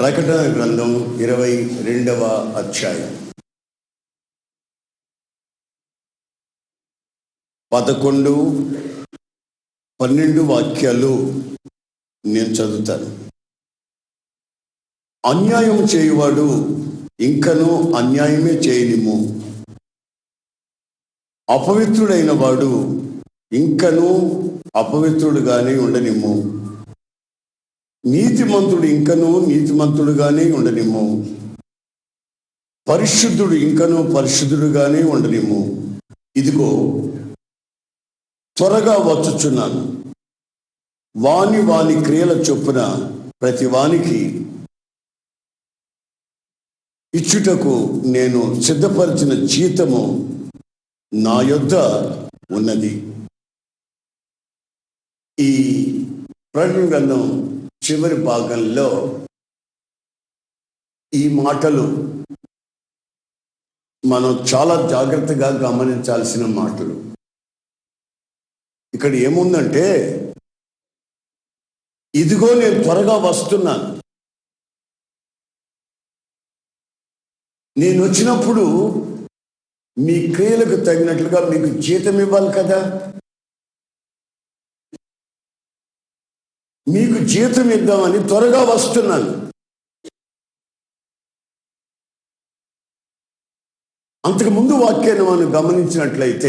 ప్రకటన గ్రంథం ఇరవై రెండవ అధ్యాయం పదకొండు పన్నెండు వాక్యాలు నేను చదువుతాను అన్యాయం చేయువాడు ఇంకనూ అన్యాయమే చేయనిము అపవిత్రుడైన వాడు ఇంకనూ అపవిత్రుడుగానే ఉండనిమ్ము నీతిమంతుడు ఇంకనూ నీతిమంతుడుగానే ఉండనిమ్ము పరిశుద్ధుడు ఇంకనూ పరిశుద్ధుడుగానే ఉండనిమ్ము ఇదిగో త్వరగా వచ్చుచున్నాను వాని వాని క్రియల చొప్పున ప్రతి వానికి ఇచ్చుటకు నేను సిద్ధపరిచిన జీతము నా యొద్ద ఉన్నది ఈ ప్రకటన గ్రంథం చివరి భాగంలో ఈ మాటలు మనం చాలా జాగ్రత్తగా గమనించాల్సిన మాటలు ఇక్కడ ఏముందంటే ఇదిగో నేను త్వరగా వస్తున్నాను నేను వచ్చినప్పుడు మీ క్రియలకు తగినట్లుగా మీకు జీతం ఇవ్వాలి కదా మీకు జీతం ఇద్దామని త్వరగా వస్తున్నాను అంతకు ముందు వాక్యాన్ని మనం గమనించినట్లయితే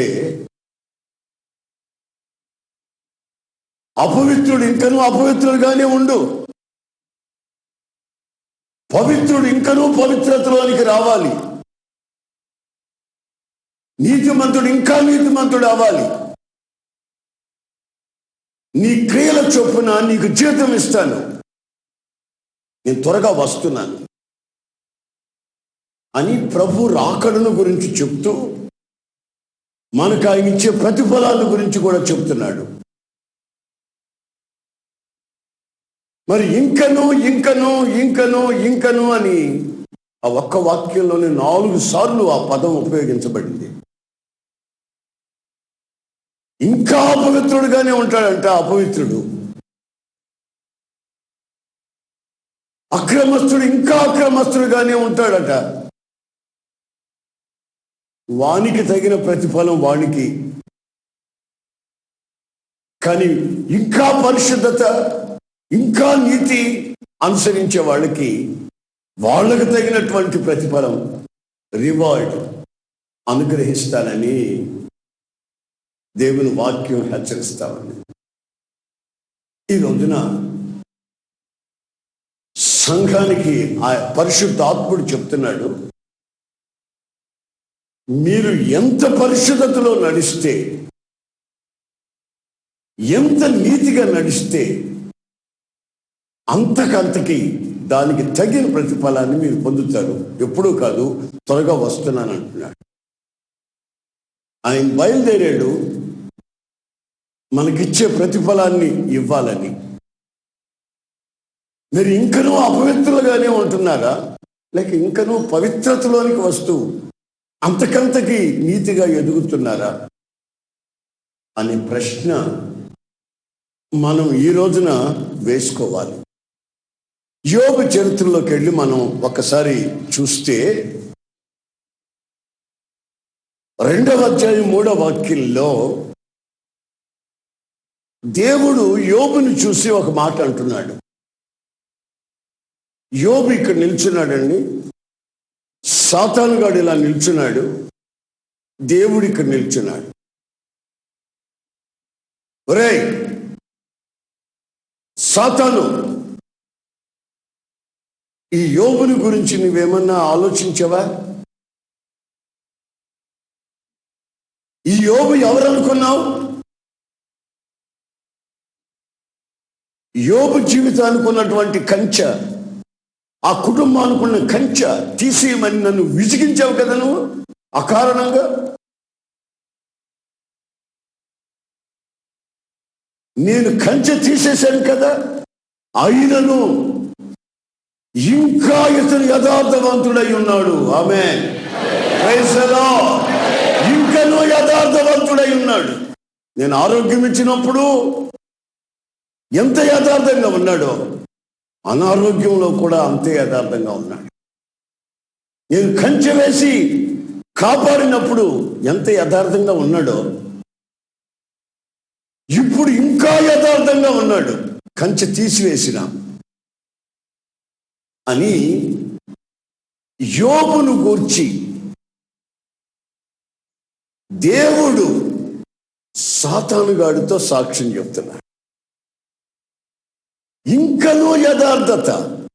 అపవిత్రుడు ఇంకనూ అపవిత్రుడుగానే ఉండు పవిత్రుడు ఇంకనూ పవిత్రతలోనికి రావాలి నీతిమంతుడు ఇంకా నీతిమంతుడు అవ్వాలి నీ క్రియల చొప్పున నీకు జీతం ఇస్తాను నేను త్వరగా వస్తున్నాను అని ప్రభు రాకడను గురించి చెప్తూ మనకు ఆయన ఇచ్చే ప్రతిఫలాల గురించి కూడా చెప్తున్నాడు మరి ఇంకను ఇంకను ఇంకను ఇంకను అని ఆ ఒక్క వాక్యంలోనే నాలుగు సార్లు ఆ పదం ఉపయోగించబడింది ఇంకా అపవిత్రుడుగానే ఉంటాడంట అపవిత్రుడు అక్రమస్తుడు ఇంకా అక్రమస్తుడుగానే ఉంటాడట వానికి తగిన ప్రతిఫలం వానికి కానీ ఇంకా పరిశుద్ధత ఇంకా నీతి అనుసరించే వాళ్ళకి వాళ్ళకు తగినటువంటి ప్రతిఫలం రివార్డ్ అనుగ్రహిస్తానని దేవుని వాక్యం హెచ్చరిస్తామని ఈ రోజున సంఘానికి ఆ పరిశుద్ధాత్ముడు చెప్తున్నాడు మీరు ఎంత పరిశుద్ధతలో నడిస్తే ఎంత నీతిగా నడిస్తే అంతకంతకి దానికి తగిన ప్రతిఫలాన్ని మీరు పొందుతారు ఎప్పుడూ కాదు త్వరగా వస్తున్నాను అంటున్నాడు ఆయన బయలుదేరాడు మనకిచ్చే ప్రతిఫలాన్ని ఇవ్వాలని మీరు ఇంకనూ అపవిత్రులుగానే ఉంటున్నారా లేక ఇంకనూ పవిత్రతలోనికి వస్తూ అంతకంతకి నీతిగా ఎదుగుతున్నారా అనే ప్రశ్న మనం ఈ రోజున వేసుకోవాలి యోగ చరిత్రలోకి వెళ్ళి మనం ఒకసారి చూస్తే రెండవ అధ్యాయం మూడవ వాక్యంలో దేవుడు యోబుని చూసి ఒక మాట అంటున్నాడు యోబు ఇక్కడ నిల్చున్నాడండి సాతానుగాడు ఇలా నిల్చున్నాడు దేవుడు ఇక్కడ నిల్చున్నాడు ఒరేయ్ సాతాను ఈ యోగుని గురించి నువ్వేమన్నా ఆలోచించావా ఈ యోగు ఎవరనుకున్నావు యోగు జీవితానికి ఉన్నటువంటి కంచె ఆ కుటుంబానికి ఉన్న కంచె తీసేయమని నన్ను విసిగించావు కదా నువ్వు అకారణంగా నేను కంచె తీసేశాను కదా అయినను ఇంకా ఇతను యథార్థవంతుడై ఉన్నాడు ఆమె ఇంకనూ యథార్థవంతుడై ఉన్నాడు నేను ఆరోగ్యం ఇచ్చినప్పుడు ఎంత యథార్థంగా ఉన్నాడో అనారోగ్యంలో కూడా అంతే యథార్థంగా ఉన్నాడు నేను కంచె వేసి కాపాడినప్పుడు ఎంత యథార్థంగా ఉన్నాడో ఇప్పుడు ఇంకా యథార్థంగా ఉన్నాడు కంచె తీసివేసిన అని యోబును గూర్చి దేవుడు సాతానుగాడితో సాక్ష్యం చెప్తున్నాడు ఇంకనూ యథార్థత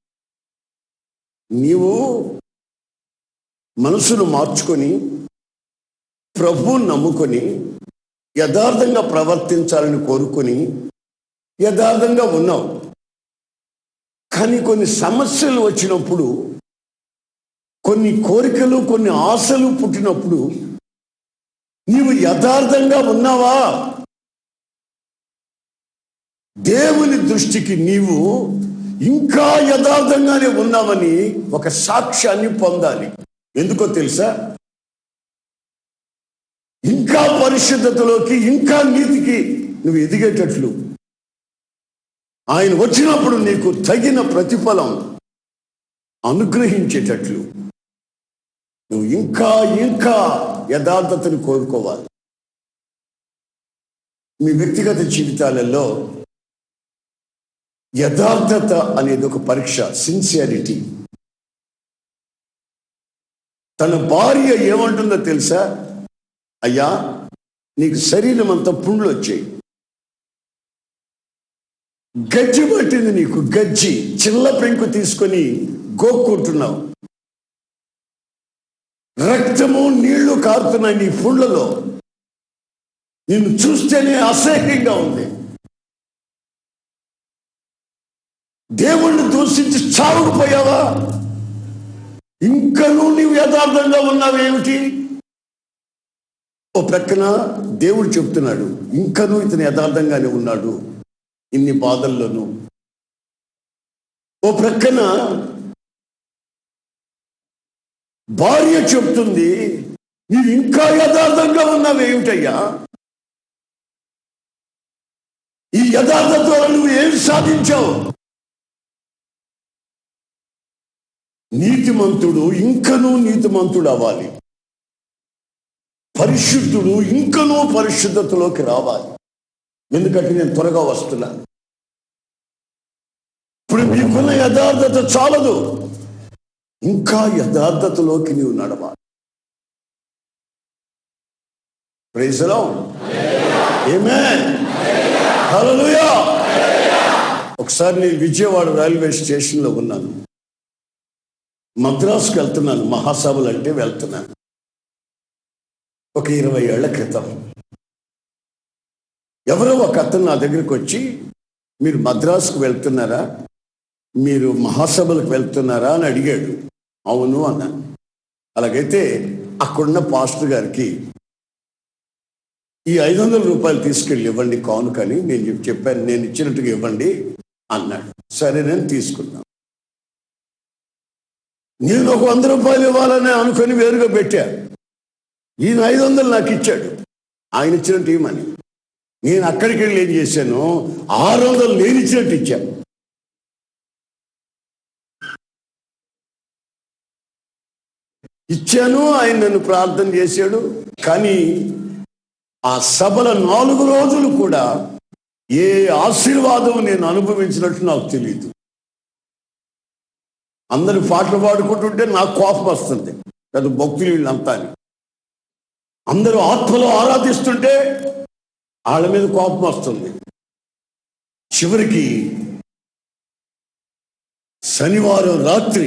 నీవు మనసును మార్చుకొని ప్రభువుని నమ్ముకొని యథార్థంగా ప్రవర్తించాలని కోరుకొని యథార్థంగా ఉన్నావు కానీ కొన్ని సమస్యలు వచ్చినప్పుడు కొన్ని కోరికలు కొన్ని ఆశలు పుట్టినప్పుడు నీవు యథార్థంగా ఉన్నావా దేవుని దృష్టికి నీవు ఇంకా యథార్థంగానే ఉన్నావని ఒక సాక్ష్యాన్ని పొందాలి ఎందుకో తెలుసా ఇంకా పరిశుద్ధతలోకి ఇంకా నీతికి నువ్వు ఎదిగేటట్లు ఆయన వచ్చినప్పుడు నీకు తగిన ప్రతిఫలం అనుగ్రహించేటట్లు నువ్వు ఇంకా ఇంకా యథార్థతను కోరుకోవాలి మీ వ్యక్తిగత జీవితాలలో యథార్థత అనేది ఒక పరీక్ష సిన్సియారిటీ తన భార్య ఏమంటుందో తెలుసా అయ్యా నీకు శరీరం అంతా పుండ్లు వచ్చాయి గజ్జి పట్టింది నీకు గజ్జి చిల్ల పెంకు తీసుకొని గోక్కుంటున్నావు రక్తము నీళ్లు కారుతున్నాయి నీ పుండ్లలో నిన్ను చూస్తేనే అసహ్యంగా ఉంది దేవుణ్ణి దూషించి చావుకుపోయావా ఇంకనూ నీవు యథార్థంగా ఉన్నావేమిటి ఓ ప్రక్కన దేవుడు చెప్తున్నాడు ఇంకనూ ఇతను యథార్థంగానే ఉన్నాడు ఇన్ని బాధల్లోనూ ఓ ప్రక్కన భార్య చెప్తుంది నీవు ఇంకా యథార్థంగా ఉన్నావేమిటయ్యా ఈ యథార్థతో నువ్వు ఏం సాధించావు నీతిమంతుడు ఇంకనూ నీతిమంతుడు అవ్వాలి పరిశుద్ధుడు ఇంకనూ పరిశుద్ధతలోకి రావాలి ఎందుకంటే నేను త్వరగా వస్తున్నాను ఇప్పుడు మీకున్న యథార్థత చాలదు ఇంకా యథార్థతలోకి నీవు నడవాలి ప్రైజ్లో ఏమే హల్లెలూయా ఒకసారి నేను విజయవాడ రైల్వే స్టేషన్లో ఉన్నాను మద్రాసుకు వెళ్తున్నాను మహాసభలు అంటే వెళ్తున్నాను ఒక ఇరవై ఏళ్ల క్రితం ఎవరో ఒక అతను నా దగ్గరికి వచ్చి మీరు మద్రాసుకు వెళ్తున్నారా మీరు మహాసభలకు వెళ్తున్నారా అని అడిగాడు అవును అన్నాను అలాగైతే అక్కడున్న పాస్టర్ గారికి ఈ ఐదు వందల రూపాయలు తీసుకెళ్ళి ఇవ్వండి కానుకని నేను చెప్- చెప్పాను నేను ఇచ్చినట్టుగా ఇవ్వండి అన్నాడు సరే నేను తీసుకున్నాను నేను ఒక వంద రూపాయలు ఇవ్వాలని అనుకొని వేరుగా పెట్టా ఈయన ఐదు వందలు నాకు ఇచ్చాడు ఆయన ఇచ్చినట్టు ఇవ్వమని నేను అక్కడికి వెళ్ళి ఏం చేశాను ఆరు వందలు నేను ఇచ్చినట్టు ఇచ్చాను ఇచ్చాను ఆయన నన్ను ప్రార్థన చేశాడు కానీ ఆ సభల నాలుగు రోజులు కూడా ఏ ఆశీర్వాదం నేను అనుభవించినట్టు నాకు తెలియదు అందరు పాటలు పాడుకుంటుంటే నాకు కోపం వస్తుంది పెద్ద భక్తులు వీళ్ళంతా అని. అందరూ ఆత్మలో ఆరాధిస్తుంటే వాళ్ళ మీద కోపం వస్తుంది చివరికి శనివారం రాత్రి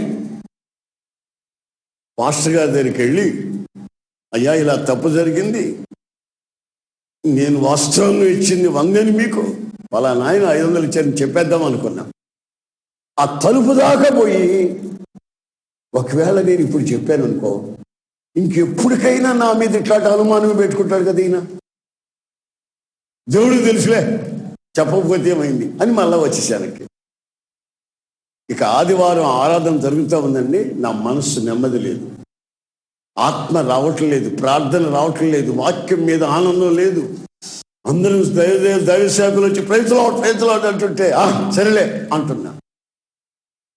మాస్టర్ గారి దగ్గరికి వెళ్ళి అయ్యా ఇలా తప్పు జరిగింది నేను వాస్తవంగా ఇచ్చింది వందని మీకు వాళ్ళ నాయన ఐదు వందలు ఇచ్చారని చెప్పేద్దాం అనుకున్నా ఆ తలుపు దాకా పోయి ఒకవేళ నేను ఇప్పుడు చెప్పాను అనుకో ఇంకెప్పటికైనా నా మీద ఇట్లాంటి అనుమానం పెట్టుకుంటాడు కదా ఈయన దేవుడు తెలుసులే చెప్పకపోతే ఏమైంది అని మళ్ళా వచ్చేసానికి ఇక ఆదివారం ఆరాధన జరుగుతూ ఉందండి నా మనస్సు నెమ్మది లేదు ఆత్మ రావటం లేదు ప్రార్థన రావటం లేదు వాక్యం మీద ఆనందం లేదు అందరూ దైవ దైవ సేవకులు వచ్చి ప్రైతులు ప్రైతులు అంటుంటే ఆ సరేలే అంటున్నా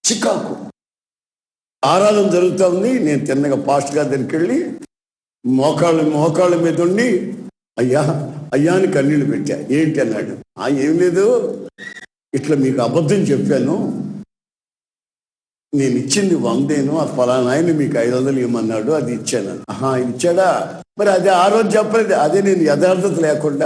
చికాకు ఆరాధన జరుగుతూ ఉంది నేను తిన్నగా పాస్ట్ గారి దగ్గరికి వెళ్ళి మోకాళ్ళ మోకాళ్ళ మీద ఉండి అయ్యా అయ్యా అని కన్నీళ్ళు పెట్టా ఏంటి అన్నాడు ఆ ఏం లేదు ఇట్లా మీకు అబద్ధం చెప్పాను నేను ఇచ్చింది వందేను ఆ ఫలానా ఆయన మీకు ఐదు వందలు ఇవ్వమన్నాడు అది ఇచ్చాను ఆహా ఇచ్చాడా మరి అది ఆ రోజు చెప్పలేదు అదే నేను యథార్థత లేకుండా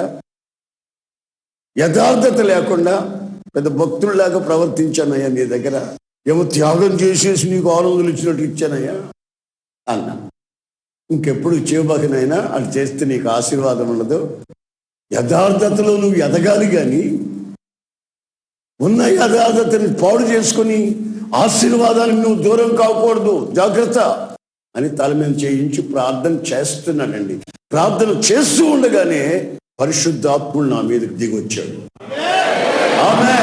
యథార్థత లేకుండా పెద్ద భక్తుల్లాగా ప్రవర్తించానయ్యా నీ దగ్గర ఏమో త్యాగం చేసేసి నీకు ఆరు వందలు ఇచ్చినట్టు ఇచ్చానయ్యా అన్నా ఇంకెప్పుడు చేయబాకనైనా అది చేస్తే నీకు ఆశీర్వాదం ఉండదు యథార్థతలో నువ్వు ఎదగాలి కానీ ఉన్న యథార్థతని పాడు చేసుకొని ఆశీర్వాదానికి నువ్వు దూరం కాకూడదు జాగ్రత్త అని తల మీద చేయించి ప్రార్థన చేస్తున్నాడండి ప్రార్థన చేస్తూ ఉండగానే పరిశుద్ధాత్ముడు నా మీదకి దిగొచ్చాడు ఆమె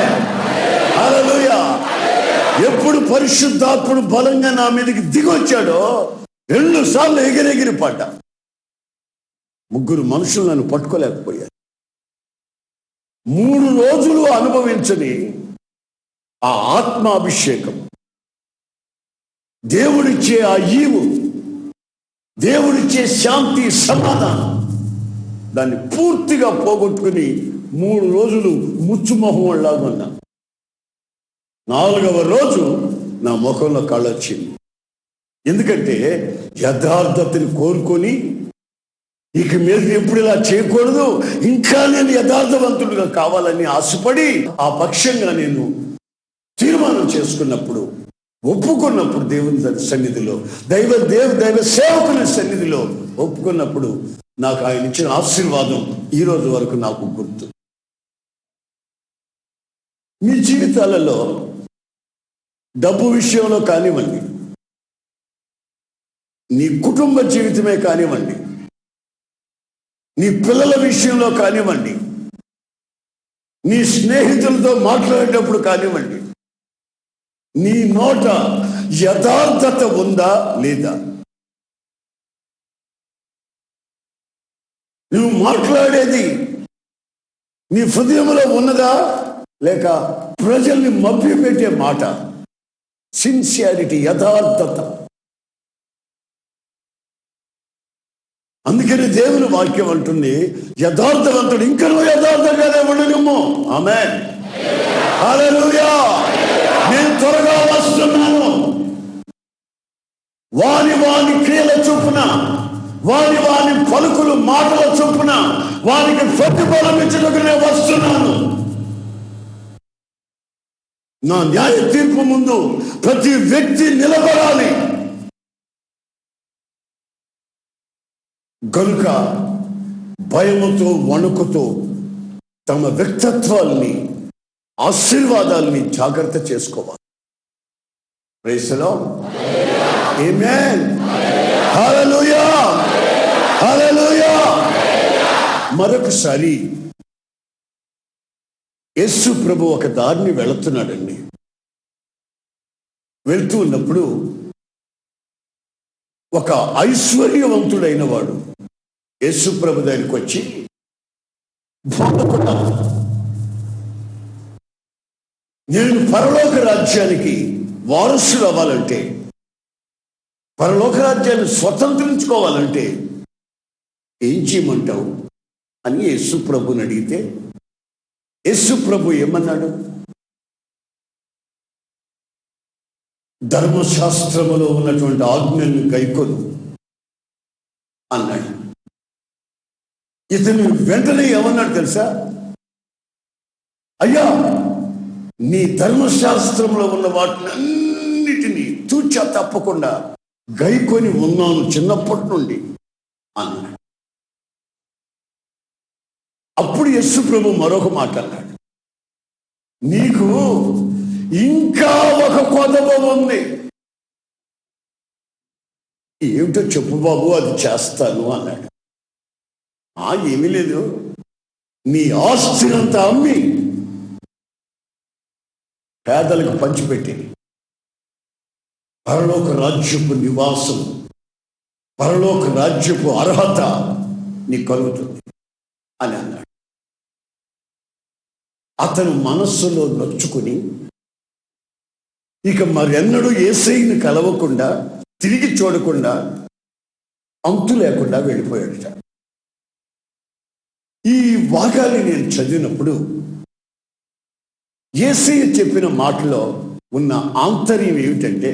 ఎప్పుడు పరిశుద్ధాత్ముడు బలంగా నా మీదకి దిగొచ్చాడో రెండు సార్లు ఎగిరెగిరి పడ్డా ముగ్గురు మనుషులు నన్ను పట్టుకోలేకపోయారు మూడు రోజులు అనుభవించని ఆ ఆత్మాభిషేకం దేవుడిచ్చే ఆ ఈవు దేవుడిచ్చే శాంతి సమాధానం దాన్ని పూర్తిగా పోగొట్టుకుని మూడు రోజులు ముచ్చుమొహం లాగా ఉన్నా నాలుగవ రోజు నా ముఖంలో కళ్ళొచ్చింది ఎందుకంటే యథార్థతని కోరుకొని ఇక మీద ఎప్పుడు ఇలా చేయకూడదు ఇంకా నేను యథార్థవంతుడిగా కావాలని ఆశపడి ఆ పక్షంగా నేను తీర్మానం చేసుకున్నప్పుడు ఒప్పుకున్నప్పుడు దేవుని ద- సన్నిధిలో దైవ దేవ దైవ సేవకుని సన్నిధిలో ఒప్పుకున్నప్పుడు నాకు ఆయన ఇచ్చిన ఆశీర్వాదం ఈ రోజు వరకు నాకు గుర్తు మీ జీవితాలలో డబ్బు విషయంలో కానివ్వండి నీ కుటుంబ జీవితమే కానివ్వండి నీ పిల్లల విషయంలో కానివ్వండి నీ స్నేహితులతో మాట్లాడేటప్పుడు కానివ్వండి నీ నోట యథార్థత ఉందా లేదా నువ్వు మాట్లాడేది నీ హృదయంలో ఉన్నదా లేక ప్రజల్ని మభ్యపెట్టే మాట సిన్సియారిటీ యథార్థత అందుకని దేవుని వాక్యం అంటుంది యథార్థవంతుడు ఇంకా నువ్వు యథార్థంగానే ఉండనిమ్ము ఆమె నేను త్వరగా వస్తున్నాను వాని వాని క్రియల చొప్పున వాని వాని పలుకులు మాటల చొప్పున వానికి ప్రతిఫలం ఇచ్చినకు నేను వస్తున్నాను నా న్యాయ తీర్పు ముందు ప్రతి వ్యక్తి నిలబడాలి కనుక భయముతో వణుకుతో తమ వ్యక్తిత్వాల్ని ఆశీర్వాదాల్ని జాగ్రత్త చేసుకోవాలి ప్రైసలో ఆమేన్ హల్లెలూయా హల్లెలూయా మరొకసారి యేసు ప్రభు ఒక దారిని వెళుతున్నాడండి వెళ్తూ ఉన్నప్పుడు ఒక ఐశ్వర్యవంతుడైన వాడు యేసు ప్రభు దగ్గరికి వచ్చి "బోధకుడా, నేను పరలోక రాజ్యానికి వారసుడు అవ్వాలంటే పరలోక రాజ్యాన్ని స్వతంత్రించుకోవాలంటే ఏం చేయమంటావు అని యేసు ప్రభుని అడిగితే యేసు ప్రభు ఏమన్నాడు ధర్మశాస్త్రములో ఉన్నటువంటి ఆజ్ఞలను గైకొను అన్నాడు ఇతను వెంటనే ఏమన్నాడు తెలుసా అయ్యా నీ ధర్మశాస్త్రంలో ఉన్న వాటిని అన్నిటినీ తూచా తప్పకుండా గైకొని ఉన్నాను చిన్నప్పటి నుండి అన్నాడు అప్పుడు యస్సు ప్రభు మరొక మాట అన్నాడు నీకు ఇంకా ఒక కొదవ ఉంది ఏమిటో చెప్పు బాబు అది చేస్తాను అన్నాడు ఆ ఏమీ లేదు నీ ఆస్తినంతా అమ్మి పేదలకు పంచిపెట్టి పరలోక రాజ్యపు నివాసం పరలోక రాజ్యపు అర్హత నీకు కలుగుతుంది అని అన్నాడు అతను మనస్సులో నొచ్చుకుని ఇక మరెన్నడూ ఏసైని కలవకుండా తిరిగి చూడకుండా అంతు లేకుండా వెళ్ళిపోయాడట ఈ భాగాన్ని నేను చదివినప్పుడు ఏసయ్య చెప్పిన మాటలో ఉన్న ఆంతర్యం ఏమిటంటే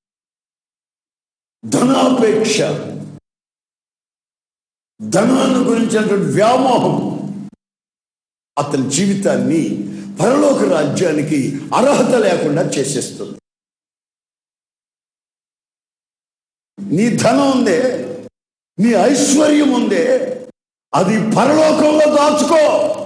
ధనాపేక్ష ధనాన్ని గురించినటువంటి వ్యామోహం అతని జీవితాన్ని పరలోక రాజ్యానికి అర్హత లేకుండా చేసేస్తుంది నీ ధనం ఉందే నీ ఐశ్వర్యం ఉందే అది పరలోకంలో దాచుకో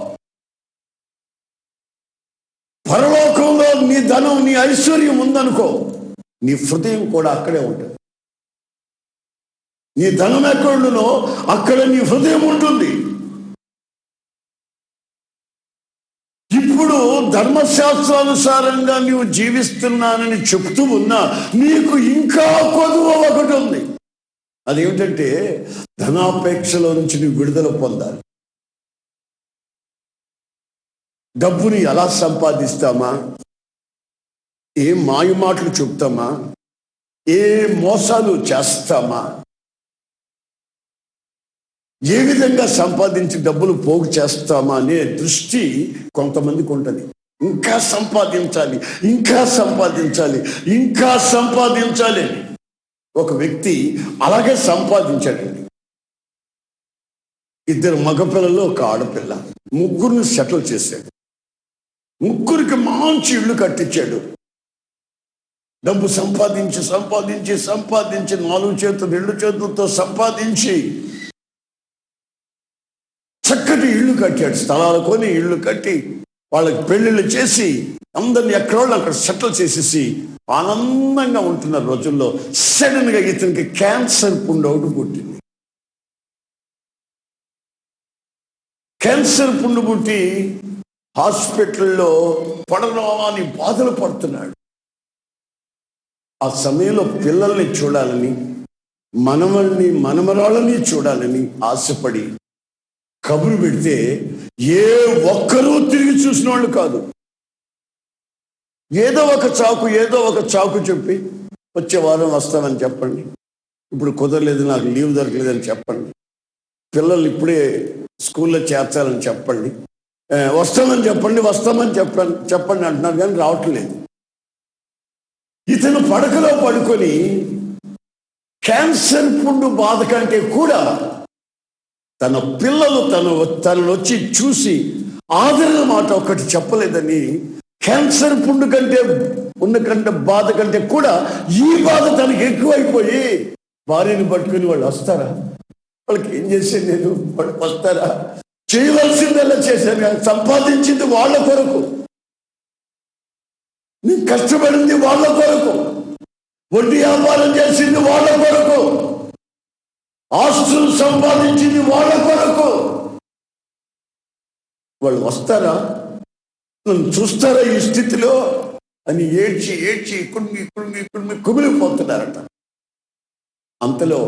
పరలోకంలో నీ ధనం నీ ఐశ్వర్యం ఉందనుకో నీ హృదయం కూడా అక్కడే ఉంటుంది నీ ధనం ఎక్కడుండునో అక్కడ నీ హృదయం ఉంటుంది ఇప్పుడు ధర్మశాస్త్రానుసారంగా నీవు జీవిస్తున్నానని చెప్తూ ఉన్నా నీకు ఇంకా కొదువ ఒకటి ఉంది అదేమిటంటే ధనాపేక్షలో నుంచి నువ్వు విడుదల పొందాలి డబ్బుని ఎలా సంపాదిస్తామా ఏ మాయ మాటలు చెప్తామా ఏ మోసాలు చేస్తామా ఏ విధంగా సంపాదించి డబ్బులు పోగు చేస్తామా అనే దృష్టి కొంతమందికి ఉంటుంది ఇంకా సంపాదించాలి ఇంకా సంపాదించాలి ఇంకా సంపాదించాలి అని. ఒక వ్యక్తి అలాగే సంపాదించాడండి ఇద్దరు మగపిల్లలు ఒక ఆడపిల్ల ముగ్గురిని సెటిల్ చేశాడు ముగ్గురికి మంచి ఇళ్ళు కట్టించాడు డబ్బు సంపాదించి సంపాదించి సంపాదించి నాలుగు చేతులు రెండు చేతులతో సంపాదించి చక్కటి ఇళ్ళు కట్టాడు స్థలాలు కొని ఇళ్ళు కట్టి వాళ్ళకి పెళ్లిళ్ళు చేసి అందరిని ఎక్కడోళ్ళు అక్కడ సెటిల్ చేసేసి ఆనందంగా ఉంటున్న రోజుల్లో సడన్ గా ఇతనికి క్యాన్సర్ పుండు ఒకటి పుట్టింది క్యాన్సర్ పుండు పుట్టి హాస్పిటల్లో పడరాని బాధలు పడుతున్నాడు ఆ సమయంలో పిల్లల్ని చూడాలని మనవల్ని మనమరాళ్ళని చూడాలని ఆశపడి కబురు పెడితే ఏ ఒక్కరూ తిరిగి చూసిన వాళ్ళు కాదు ఏదో ఒక చాకు ఏదో ఒక చాకు చెప్పి వచ్చే వారం వస్తామని చెప్పండి ఇప్పుడు కుదరలేదు నాకు లీవ్ దొరకలేదని చెప్పండి పిల్లలు ఇప్పుడే స్కూల్లో చేర్చాలని చెప్పండి "ఏ, వస్తామని చెప్పండి వస్తామని చెప్పండి చెప్పండి అంటున్నారు కానీ రావట్లేదు ఇతను పడకలో పడుకొని క్యాన్సర్ పుండు బాధ కంటే కూడా తన పిల్లలు తను తనను వచ్చి చూసి ఆదరణ మాట ఒకటి చెప్పలేదని క్యాన్సర్ పుండు కంటే ఉన్న కంటే బాధ కంటే కూడా ఈ బాధ తనకి ఎక్కువైపోయి భార్యని పట్టుకుని వాళ్ళు వస్తారా వాళ్ళకి ఏం చేసేది నేను వాళ్ళు వస్తారా చేయవలసిందల్లా చేశాను కానీ సంపాదించింది వాళ్ళ కొరకు నేను కష్టపడింది వాళ్ళ కొరకు వడ్డీ వ్యాపారం చేసింది వాళ్ళ కొరకు ఆస్తులు సంపాదించింది వాళ్ళ కొరకు వాళ్ళు వస్తారా నన్ను చూస్తారా ఈ స్థితిలో అని ఏడ్చి ఏడ్చి కుడిమి కుడిమి కుడిమి కుమిలిపోతున్నారట అంతలో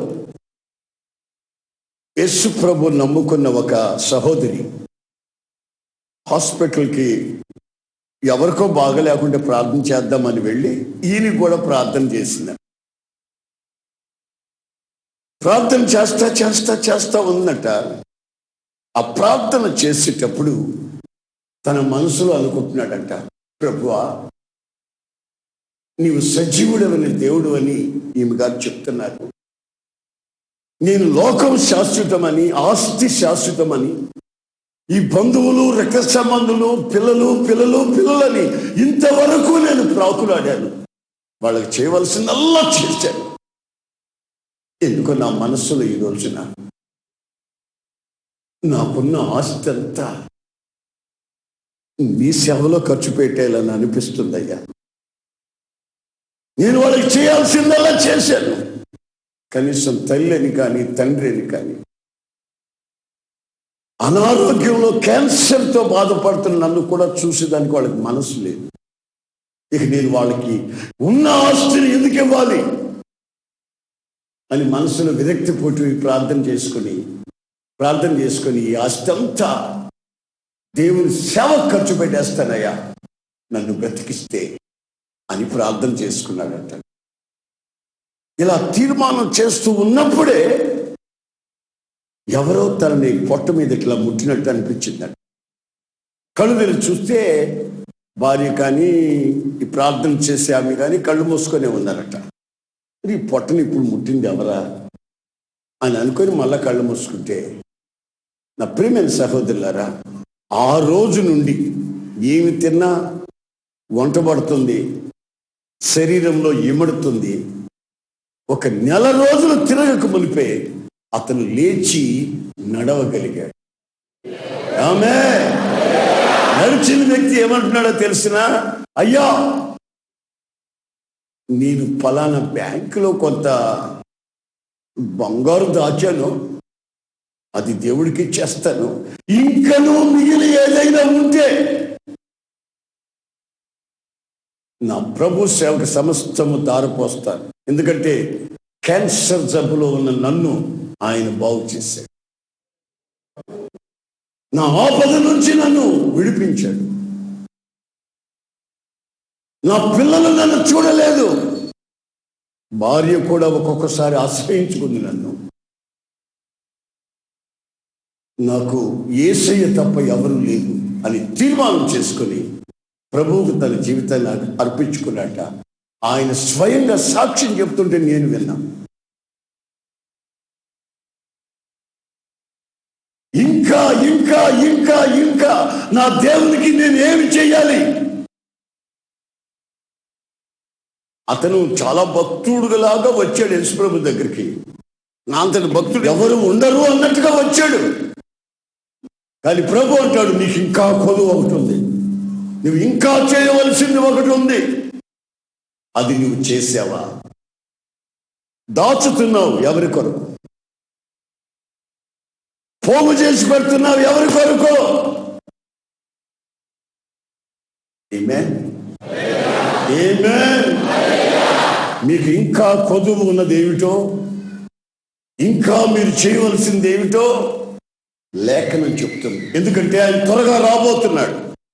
యేసు ప్రభు నమ్ముకున్న ఒక సహోదరి హాస్పిటల్కి ఎవరికో బాగలేకుంటే ప్రార్థన చేద్దామని వెళ్ళి ఈయన కూడా ప్రార్థన చేసింది ప్రార్థన చేస్తా చేస్తా చేస్తా ఉందట ఆ ప్రార్థన చేసేటప్పుడు తన మనసులో అనుకుంటున్నాడంట ప్రభువా నీవు సజీవుడవని దేవుడు అని ఈమె గారు చెప్తున్నారు నేను లోకం శాశ్వతమని ఆస్తి శాశ్వతమని ఈ బంధువులు రక్త సంబంధులు పిల్లలు పిల్లలు పిల్లలని ఇంతవరకు నేను ప్రాకులాడాను వాళ్ళకి చేయవలసిందల్లా చేశాను ఎందుకో నా మనస్సులో ఈ రోజున నాకున్న ఆస్తి అంతా నీ సేవలో ఖర్చు పెట్టేయాలని అనిపిస్తుందయ్యా నేను వాళ్ళకి చేయాల్సిందల్లా చేశాను కనీసం తల్లిని కానీ తండ్రిని కానీ అనారోగ్యంలో క్యాన్సర్తో బాధపడుతున్న నన్ను కూడా చూసేదానికి వాళ్ళకి మనసు లేదు ఇక నేను వాళ్ళకి ఉన్న ఆస్తిని ఎందుకు ఇవ్వాలి అని మనసులో విరక్తి పుట్టి ప్రార్థన చేసుకుని ప్రార్థన చేసుకుని ఈ ఆస్తి అంతా దేవుని సేవ ఖర్చు పెట్టేస్తానయ్యా నన్ను బ్రతికిస్తే అని ప్రార్థన చేసుకున్నాడట ఇలా తీర్మానం చేస్తూ ఉన్నప్పుడే ఎవరో తనని పొట్ట మీద ఇట్లా ముట్టినట్టు అనిపించిందట కళ్ళు తెరిచి చూస్తే భార్య కానీ ఈ ప్రార్థన చేసే ఆమె కానీ కళ్ళు మూసుకొనే ఉన్నారట మరి ఈ పొట్టని ఇప్పుడు ముట్టింది ఎవరా అని అనుకొని మళ్ళా కళ్ళు మూసుకుంటే నా ప్రియమైన సహోదరులారా ఆ రోజు నుండి ఏమి తిన్నా వంట పడుతుంది శరీరంలో ఇమడుతుంది ఒక నెల రోజులు తిరగక మునిపే అతను లేచి నడవగలిగాడు ఆమె నడిచిన వ్యక్తి ఏమంటున్నాడో తెలిసిన అయ్యా నేను ఫలానా బ్యాంకులో కొంత బంగారు దాచాను అది దేవుడికి ఇచ్చేస్తాను ఇంకనూ మిగిలి ఏదైనా ఉంటే నా ప్రభు సేవకు సమస్తము దారిపోస్తాను ఎందుకంటే క్యాన్సర్ జబ్బులో ఉన్న నన్ను ఆయన బాగు చేశాడు నా ఆపద నుంచి నన్ను విడిపించాడు నా పిల్లలు నన్ను చూడలేదు భార్య కూడా ఒక్కొక్కసారి ఆశ్రయించుకుంది నన్ను నాకు ఏసయ్య తప్ప ఎవరు లేదు అని తీర్మానం చేసుకుని ప్రభువుకు తన జీవితాన్ని అర్పించుకున్నట్ట ఆయన స్వయంగా సాక్ష్యం చెప్తుంటే నేను విన్నా ఇంకా ఇంకా ఇంకా ఇంకా నా దేవునికి నేను ఏమి చేయాలి అతను చాలా భక్తుడులాగా వచ్చాడు యేసుప్రభు దగ్గరికి నా అంతటి భక్తుడు ఎవరు ఉండరు అన్నట్టుగా వచ్చాడు కానీ ప్రభు అంటాడు నీకు ఇంకా కొలువు ఒకటి ఉంది నువ్వు ఇంకా చేయవలసింది ఒకటి ఉంది అది నువ్వు చేసావా దాచుతున్నావు ఎవరి కొరకు పోగు చేసి పెడుతున్నావు ఎవరి కొరకు Amen. Amen. మీకు ఇంకా కొదువు ఉన్నది ఏమిటో ఇంకా మీరు చేయవలసింది ఏమిటో లేఖనం చెప్తుంది ఎందుకంటే ఆయన త్వరగా రాబోతున్నాడు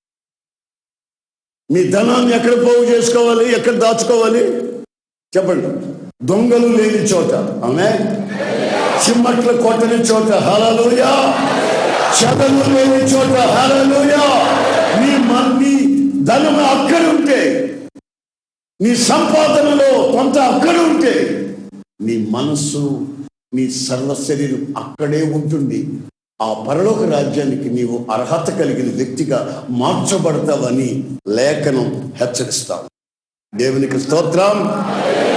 మీ ధనాన్ని ఎక్కడ పోగు చేసుకోవాలి ఎక్కడ దాచుకోవాలి చెప్పండి దొంగలు లేని చోట ఆమె చిమ్మట్ల కొట్టని చోట హలలుయా చెదలు లేని చోట హలలుయా నీ మ- నీ ధనం అక్కడ ఉంటే నీ సంపాదనలో కొంత అక్కడ ఉంటే నీ మనస్సు నీ సర్వ శరీరం అక్కడే ఉంటుంది ఆ పరలోక రాజ్యానికి నీవు అర్హత కలిగిన వ్యక్తిగా మార్చబడతావని లేఖనం హెచ్చరిస్తాం దేవునికి స్తోత్రం